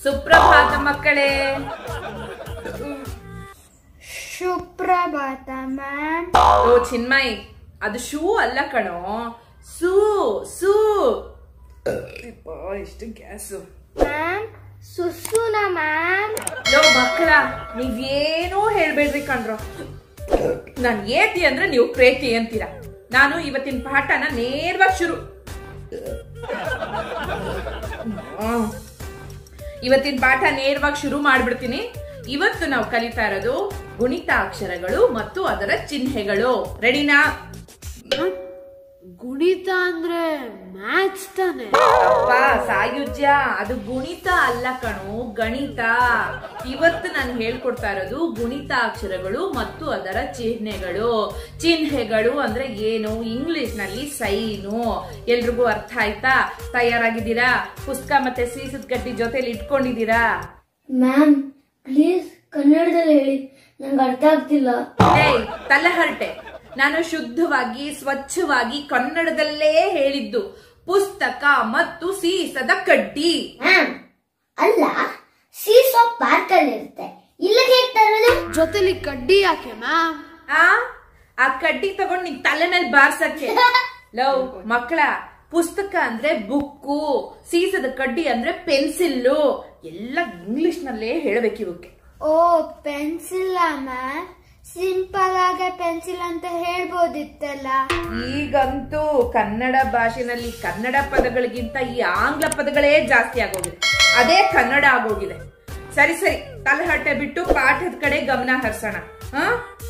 ಸುಪ್ರಭಾತ ಮಕ್ಕಳೇ ಸುಪ್ರಭಾತ ಮ್ಯಾಮ್ ಓ ಚಿನ್ಮಯ್ ಅದು ಶೂ ಅಲ್ಲ ಕಣೋ ಸೂ ಸೂ ಅಪ್ಪ, ಎಷ್ಟು ಗ್ಯಾಸು ಮ್ಯಾಮ್ ಸುಸುನ ಮ್ಯಾಮ್ ಲೋ ಮಕ್ಕಳ ನೀವೇನೂ ಹೇಳ್ಬೇಡ್ರಿ ಕಣ್ರೋ ನಾನ್ ಏತಿ ಅಂದ್ರೆ ನೀವು ಪ್ರೇತಿ ಅಂತೀರ ನಾನು ಇವತ್ತಿನ ಪಾಠನ ನೇರವಾಗಿ ಶುರು ಹ್ಮ್. ಇವತ್ತಿನ ಪಾಠ ನೇರವಾಗಿ ಶುರು ಮಾಡ್ಬಿಡ್ತೀನಿ ಇವತ್ತು ನಾವು ಕಲಿತಾ ಇರೋದು ಗುಣಿತಾಕ್ಷರಗಳು ಮತ್ತು ಅದರ ಚಿಹ್ನೆಗಳು ರೆಡಿನಾ ಗುಣಿತ ಅಂದ್ರೆ ಮ್ಯಾಥ್ಸ್ ತಾನೆ ಅಪ್ಪ ಸಾಯುಜ್ಯ ಅದು ಗುಣಿತ ಅಲ್ಲ ಕಣು ಗಣಿತ ಇವತ್ತು ನಾನು ಹೇಳ್ಕೊಡ್ತಾ ಇರೋದು ಗುಣಿತಾಕ್ಷರಗಳು ಮತ್ತು ಅದರ ಚಿಹ್ನೆಗಳು ಚಿಹ್ನೆಗಳು ಅಂದ್ರೆ ಏನು ಇಂಗ್ಲಿಷ್ ನಲ್ಲಿ ಸೈನು ಎಲ್ರಿಗೂ ಅರ್ಥ ಆಯ್ತಾ ತಯಾರಾಗಿದ್ದೀರಾ ಪುಸ್ತಕ ಮತ್ತೆ ಸೀಸದ ಕಡ್ಡಿ ಜೊತೆಲಿ ಇಟ್ಕೊಂಡಿದ್ದೀರಾ ಮ್ಯಾಮ್ ಪ್ಲೀಸ್ ಕನ್ನಡದಲ್ಲಿ ಹೇಳಿ ನಂಗೆ ಅರ್ಥ ಆಗ್ತಿಲ್ಲ ಏಯ್ ತಲೆಹರಟೆ ನಾನು ಶುದ್ಧವಾಗಿ ಸ್ವಚ್ಛವಾಗಿ ಕನ್ನಡದಲ್ಲೇ ಹೇಳಿದ್ದು ಪುಸ್ತಕ ಮತ್ತು ಸೀಸದ ಕಡ್ಡಿ ಮ್ಯಾಮ್ ಅಲ್ಲ ಸೀಸೋ ಪಾರ್ಕ್ ಅಲ್ಲಿ ಇರುತ್ತೆ ಇಲ್ಲಿಗೆ ಹೇಗ್ ತರೋದು ಜೊತೆಲಿ ಕಡ್ಡಿ ಯಾಕೆ ಮ್ಯಾಮ್ ಆ ಆ ಕಡ್ಡಿ ತಗೊಂಡ್ ನಿನ್ ತಲೆ ಮೇಲೆ ಬಾರ್ಸಕ್ಕೆ ಲವ್ ಮಕ್ಕಳ ಪುಸ್ತಕ ಅಂದ್ರೆ ಬುಕ್ಕು ಸೀಸದ ಕಡ್ಡಿ ಅಂದ್ರೆ ಪೆನ್ಸಿಲ್ಲು ಎಲ್ಲ ಇಂಗ್ಲಿಷ್ ನಲ್ಲೇ ಹೇಳ್ಬೇಕು ಇವಕ್ಕೆ ಓ ಪೆನ್ಸಿಲ್ ಮ್ಯಾಮ್ ಸಿಂಪಲ್ ಆಗಿ ಪೆನ್ಸಿಲ್ ಅಂತ ಹೇಳ್ಬೋದಿತ್ತಲ್ಲ ಈಗಂತೂ ಕನ್ನಡ ಭಾಷೆನಲ್ಲಿ ಕನ್ನಡ ಪದಗಳಿಗಿಂತ ಈ ಆಂಗ್ಲ ಪದಗಳೇ ಜಾಸ್ತಿ ಆಗೋಗಿದೆ ಅದೇ ಕನ್ನಡ ಆಗೋಗಿದೆ ಸರಿ ಸರಿ ತಲೆಹಟ್ಟೆ ಬಿಟ್ಟು ಪಾಠದ ಕಡೆ ಗಮನ ಹರಿಸೋಣ ಹ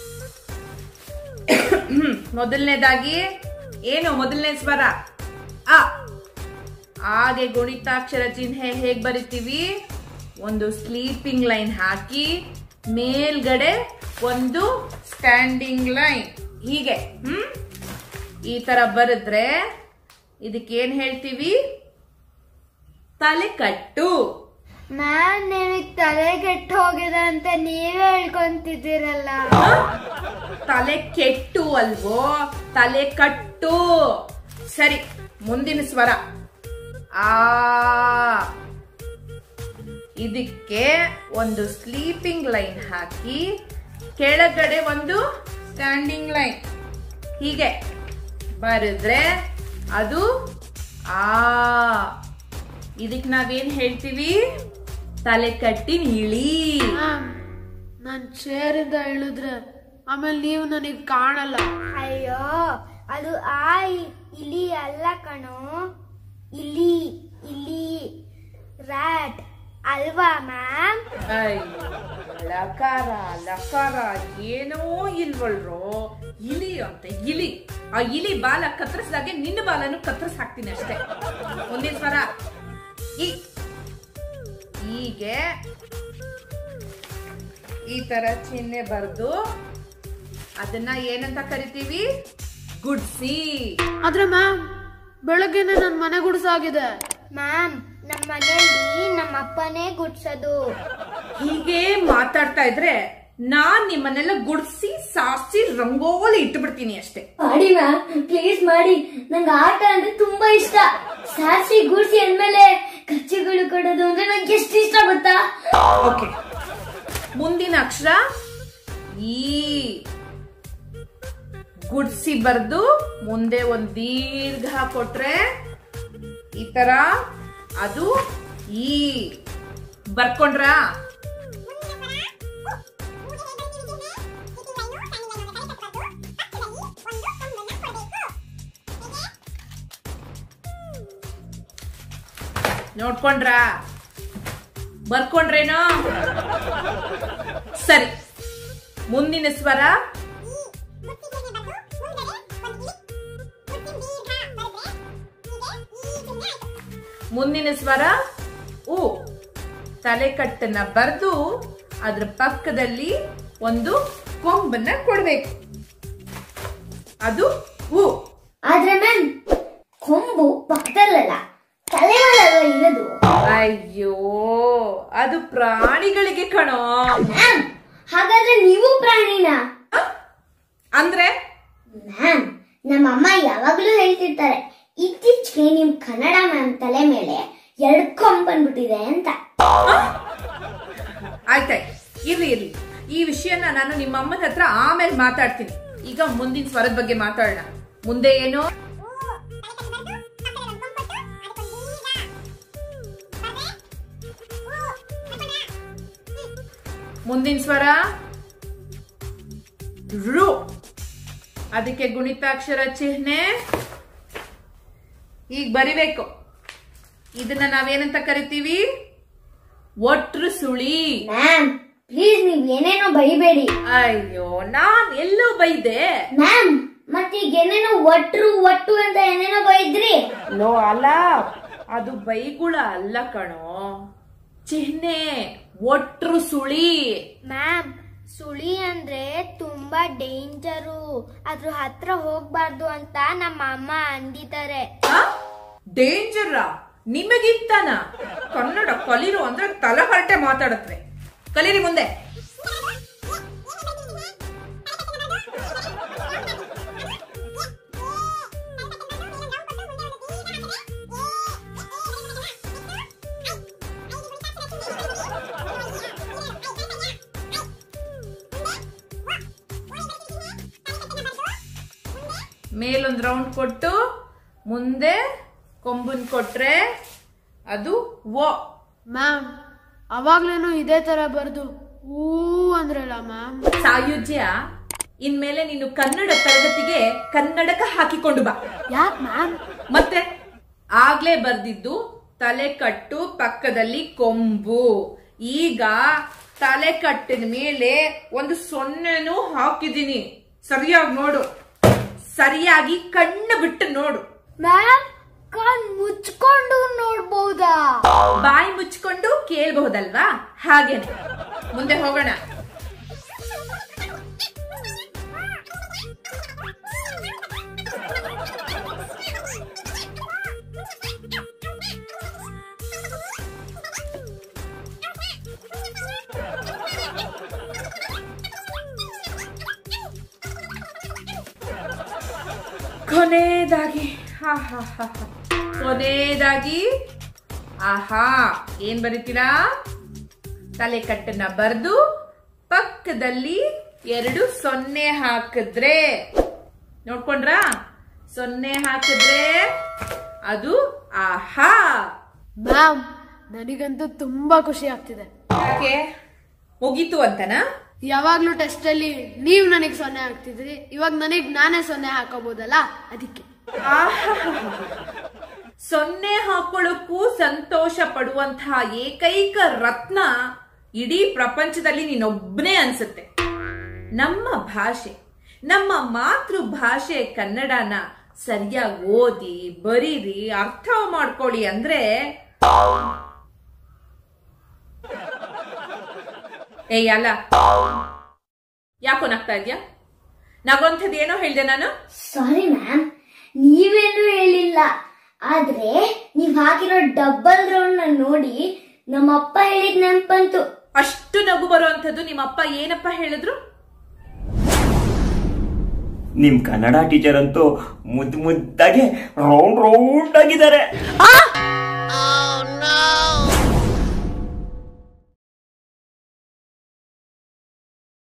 ಮೊದಲನೇದಾಗಿ ಏನು ಮೊದಲನೇ ಸ್ವರ ಆ ಹಾಗೆ ಗುಣಿತಾಕ್ಷರ ಚಿಹ್ನೆ ಹೇಗ್ ಬರಿತೀವಿ ಒಂದು ಸ್ಲೀಪಿಂಗ್ ಲೈನ್ ಹಾಕಿ ಮೇಲ್ಗಡೆ ಒಂದು ಸ್ಟ್ಯಾಂಡಿಂಗ್ ಲೈನ್ ಹೀಗೆ ಹ್ಮ್ ಈ ತರ ಬರೆದ್ರೆ ಇದಕ್ಕೆ ಏನ್ ಹೇಳ್ತೀವಿ ತಲೆ ಕಟ್ಟು ಮ್ಯಾಮ್ ನಿಮಗೆ ತಲೆ ಕೆಟ್ಟು ಹೋಗಿದೆ ಅಂತ ನೀವೇ ಹೇಳ್ಕೊಂತಿದ್ದೀರಲ್ಲ ಹ? ತಲೆ ಕೆಟ್ಟು ಅಲ್ವೋ ತಲೆ ಕಟ್ಟು ಸರಿ ಮುಂದಿನ ಸ್ವರ ಆ ಇದಕ್ಕೆ ಒಂದು ಸ್ಲೀಪಿಂಗ್ ಲೈನ್ ಹಾಕಿ ಕೆಳಗಡೆ ಒಂದು ಸ್ಟ್ಯಾಂಡಿಂಗ್ ಲೈನ್ ಹೀಗೆ ಬರೆದ್ರೆ ಅದು ಆ ಇದಕ್ಕೆ ನಾವೇನ್ ಹೇಳ್ತೀವಿ ತಲೆ ಕಟ್ಟಿ ಇಳಿ ಮ್ಯಾಮ್ ನಾನ್ ಚೇರಿಂದ ಇಳಿದ್ರೆ ಆಮೇಲೆ ನೀವು ನನಗೆ ಕಾಣಲ್ಲ ಅಯ್ಯೋ ಅದು ಆ ಇ- ಇಲಿ ಅಲ್ಲ ಕಣೋ ಇಲಿ ಇಲಿ ರ್ಯಾಟ್ ಅಲ್ವಾ ಮ್ಯಾಮ್ ಅಯ್ಯೋ, ಲಕಾರ ಲಕಾರ ಏನೋ ಇಲ್ವಲ್ರೋ ಇಲಿ ಅಂತ ಇಲಿ ಆ ಇಲಿ ಬಾಲ ಕತ್ತರಿಸಿದಾಗೆ ನಿನ್ನ ಬಾಲನು ಕತ್ತರಿಸ್ ಹಾಕ್ತೀನಿ ಅಷ್ಟೇ ಮುಂದಿನ ಸ್ವರ ಈ ಹೀಗೆ ಈ ತರ ಚಿಹ್ನೆ ಬರೆದು ಅದನ್ನ ಏನಂತ ಕರಿತೀವಿ ಗುಡ್ಸಿ ಆದ್ರೆ ಮ್ಯಾಮ್ ಬೆಳಗ್ಗೆನೆ ನನ್ ಮನೆ ಗುಡ್ಸಾಗಿದೆ ಮ್ಯಾಮ್ ನಮ್ಮ ಮನೆಯಲ್ಲಿ ನಮ್ಮ ಅಪ್ಪನೇ ಗುಡ್ಸೋದು ಹೀಗೆ ಮಾತಾಡ್ತಾ ಇದ್ರೆ ನಾನ್ ನಿಮ್ಮನ್ನೆಲ್ಲ ಗುಡ್ಸಿ ಸಾರಿಸಿ ರಂಗೋಲಿ ಇಟ್ಬಿಡ್ತೀನಿ ಅಷ್ಟೇ ಮಾಡಿ ಮ್ಯಾಮ್ ಪ್ಲೀಸ್ ಮಾಡಿ ನಂಗೆ ಆಟ ಅಂದ್ರೆ ತುಂಬಾ ಇಷ್ಟ ಸಾರಿಸಿ ಗೂಡ್ಸಿ ಅಂದ್ಮೇಲೆ ಖರ್ಚುಗಳು ಕೊಡೋದು ಅಂದ್ರೆ ನಂಗೆ ಎಷ್ಟು ಇಷ್ಟ ಗೊತ್ತಾ ಓಕೆ ಮುಂದಿನ ಅಕ್ಷರ ಈ ಗುಡ್ಸಿ ಬರ್ದು ಮುಂದೆ ಒಂದ್ ದೀರ್ಘ ಕೊಟ್ರೆ ಈ ತರ ಅದು ಈ ಬರ್ಕೊಂಡ್ರಾ ನೋಡ್ಕೊಂಡ್ರಾ ಬರ್ಕೊಂಡ್ರೇನೋ ಸರಿ ಮುಂದಿನ ಸ್ವರ ಮುಂದಿನ ಸ್ವರ ಉ ತಲೆಕಟ್ಟನ್ನ ಬರೆದು ಅದ್ರ ಪಕ್ಕದಲ್ಲಿ ಒಂದು ಕೊಂಬನ್ನ ಕೊಡ್ಬೇಕು ಅದು ಉ ಆದ್ರೆ ಮ್ಯಾಮ್ ಕೊಂಬು ಪಕ್ಕದಲ್ಲಲ್ಲ ತಲೆ ಮೇಲಲ್ವಾ ಇರೋದು ಅಯ್ಯೋ ಅದು ಪ್ರಾಣಿಗಳಿಗೆ ಕಣೋ ಮ್ಯಾಮ್ ಹಾಗಾದ್ರೆ ನೀವು ಪ್ರಾಣಿನಾ ಅಂದ್ರೆ ಮ್ಯಾಮ್ ನಮ್ಮ ಅಮ್ಮ ಯಾವಾಗ್ಲೂ ಹೇಳ್ತಿರ್ತಾರೆ ಇತ್ತೀಚೆಗೆ ನಿಮ್ ಕನ್ನಡ ಮ್ಯಾಮ್ ತಲೆ ಮೇಲೆ ಎರಡು ಕೊಂಬ್ ಬಂದ್ಬಿಟ್ಟಿದೆ ಅಂತ ಆ? ಇರ್ಲಿ ಇರ್ಲಿ ಈ ವಿಷಯನ ನಾನು ನಿಮ್ಮ ಅಮ್ಮನ ಹತ್ರ ಆಮೇಲೆ ಮಾತಾಡ್ತೀನಿ ಈಗ ಮುಂದಿನ ಸ್ವರದ ಬಗ್ಗೆ ಮಾತಾಡೋಣ ಮುಂದೆ ಏನು ಮುಂದಿನ ಸ್ವರ ರು ಅದಕ್ಕೆ ಗುಣಿತಾಕ್ಷರ ಚಿಹ್ನೆ ಈಗ ಬರಿಬೇಕು ಇದನ್ನ ನಾವೇನಂತ ಕರಿತೀವಿ ಒಟ್ರು ಸುಳಿ ಮ್ಯಾಮ್ ಪ್ಲೀಸ್ ನೀವ್ ಏನೇನೋ ಬೈಬೇಡಿ ಅಯ್ಯೋ ನಾನ್ ಎಲ್ಲೋ ಬೈದೆ ಮ್ಯಾಮ್ ಮತ್ತೀಗ ಏನೇನೋ ಒಟ್ರು ಒಟ್ಟು ಅಂತ ಏನೇನೋ ಬೈದ್ರಿ ಲೋ ಅಲ್ಲ ಅದು ಬೈಗುಳ ಅಲ್ಲ ಕಣೋ ಚಿಹ್ನೆ ಒಟ್ರು ಸುಳಿ ಮ್ಯಾಮ್ ಸುಳಿ ಅಂದ್ರೆ ತುಂಬಾ ಡೇಂಜರು ಅದ್ರ ಹತ್ರ ಹೋಗ್ಬಾರ್ದು ಅಂತ ನಮ್ಮ ಅಮ್ಮ ಅಂದಿದ್ದಾರೆ ಡೇಂಜರ ನಿಮಗಿಂತನ ಕನ್ನಡ ಕಲಿರು ಅಂದ್ರೆ ತಲಹರಟೆ ಮಾತಾಡತ್ವೆ ಕಲೀರಿ ಮುಂದೆ ಮೇಲೊಂದ್ ರೌಂಡ್ ಕೊಟ್ಟು ಮುಂದೆ ಕೊಂಬನ್ ಕೊಟ್ರೆ ಅದು ಓ ಮ್ಯಾಮ್ ಅವಾಗ್ಲೇನು ಇದೇ ತರ ಬರ್ದು ಊ ಅಂದ್ರಲ್ಲ ಮ್ಯಾಮ್ ಸಾಯುಜ್ಯ ಇನ್ಮೇಲೆ ನೀನು ಕನ್ನಡ ತರಗತಿಗೆ ಕನ್ನಡಕ ಹಾಕಿಕೊಂಡು ಬಾ ಯಾಕೆ ಮ್ಯಾಮ್ ಮತ್ತೆ ಆಗ್ಲೇ ಬರ್ದಿದ್ದು ತಲೆ ಕಟ್ಟು ಪಕ್ಕದಲ್ಲಿ ಕೊಂಬು ಈಗ ತಲೆ ಕಟ್ಟಿನ ಮೇಲೆ ಒಂದು ಸೊನ್ನೆನೂ ಹಾಕಿದೀನಿ ಸರಿಯಾಗಿ ನೋಡು ಸರಿಯಾಗಿ ಕಣ್ಣು ಬಿಟ್ಟು ನೋಡು ಮ್ಯಾಮ್ ಕಣ್ ಮುಚ್ಕೊಂಡು ನೋಡ್ಬೋದಾ ಬಾಯಿ ಮುಚ್ಕೊಂಡು ಕೇಳಬಹುದಲ್ವಾ ಹಾಗೇನೆ ಮುಂದೆ ಹೋಗೋಣ ಕೊನೆಯದಾಗಿ ಹಾ ಹಾ ಹಾ ಹಾ. ಕೊನೆಯದಾಗಿ ಆಹಾ ಏನ್ ಬರೀತೀರಾ ತಲೆ ಕಟ್ಟನ್ನ ಬರೆದು ಪಕ್ಕದಲ್ಲಿ ಎರಡು ಸೊನ್ನೆ ಹಾಕಿದ್ರೆ ನೋಡ್ಕೊಂಡ್ರಾ ಸೊನ್ನೆ ಹಾಕಿದ್ರೆ ಅದು ಆಹಾ ಮ್ಯಾಮ್ ನನಗಂತೂ ತುಂಬಾ ಖುಷಿ ಆಗ್ತಿದೆ ಯಾಕೆ ಮುಗೀತು ಅಂತನಾ ಯಾವಾಗ್ಲೂ ಟೆಸ್ಟ್ ಅಲ್ಲಿ ನೀವ್ ನನಗ್ ಸೊನ್ನೆ ಹಾಕ್ತಿದ್ರಿ ಇವಾಗ ನನಗ್ ನಾನೇ ಸೊನ್ನೆ ಹಾಕೋಬಹುದಲ್ಲ ಅದಕ್ಕೆ ಆಹಾಹಾಹಾ. ಸೊನ್ನೆ ಹಾಕೊಳ್ಳೋಕ್ಕೂ ಸಂತೋಷ ಪಡುವಂತಹ ಏಕೈಕ ರತ್ನ ಇಡೀ ಪ್ರಪಂಚದಲ್ಲಿ ನೀನೊಬ್ಬನೇ ಅನ್ಸುತ್ತೆ ನಮ್ಮ ಭಾಷೆ ನಮ್ಮ ಮಾತೃ ಭಾಷೆ ಕನ್ನಡನ ಸರಿಯಾಗಿ ಓದಿ ಬರೀರಿ ಅರ್ಥ ಮಾಡ್ಕೊಳ್ಳಿ ಅಂದ್ರೆ ಏಯ್ ಅಲ್ಲ ಯಾಕೋ ನಗ್ತಾ ಇದ್ಯಾ ನಗೊಂಥದ್ದು ಏನೋ ಹೇಳ್ದೆ ನಾನು ಸಾರಿ ಮ್ಯಾಮ್ ನೀವೇನು ಹೇಳಿಲ್ಲ ಆದ್ರೆ ನೀವ್ ಹಾಕಿರೋ ಡಬಲ್ ರೌಂಡ್ ನ ನೋಡಿ ನಮ್ಮಪ್ಪ ಹೇಳಿದ್ ನೆನ್ಪಂತು ಅಷ್ಟು ನಗು ಬರುವಂಥದ್ದು ನಿಮ್ಮಪ್ಪ ಏನಪ್ಪ ಹೇಳಿದ್ರು ನಿಮ್ ಕನ್ನಡ ಟೀಚರ್ ಅಂತೂ ಮುದ್ದು ಮುದ್ದಾಗೆ ರೌಂಡ್ ರೌಂಡ್ ಆಗಿದ್ದಾರೆ